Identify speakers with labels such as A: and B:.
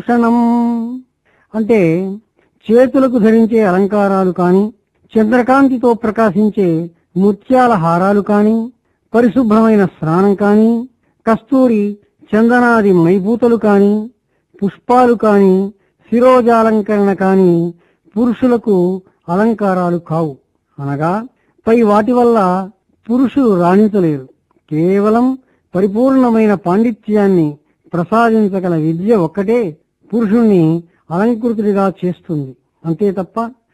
A: భూషణం అంటే చేతులకు ధరించే అలంకారాలు కాని చంద్రకాంతితో ప్రకాశించే ముత్యాల హారాలు కాని పరిశుభ్రమైన స్నానం కాని కస్తూరి చందనాది మైపూతలు కాని పుష్పాలు కాని శిరోజాలంకరణ కాని పురుషులకు అలంకారాలు కావు అనగా పై వాటి వల్ల పురుషులు రాణించలేరు కేవలం పరిపూర్ణమైన పాండిత్యాన్ని ప్రసాదించగల విద్య ఒక్కటే పురుషుణ్ణి అలంకృతుడిగా చేస్తుంది అంతే తప్ప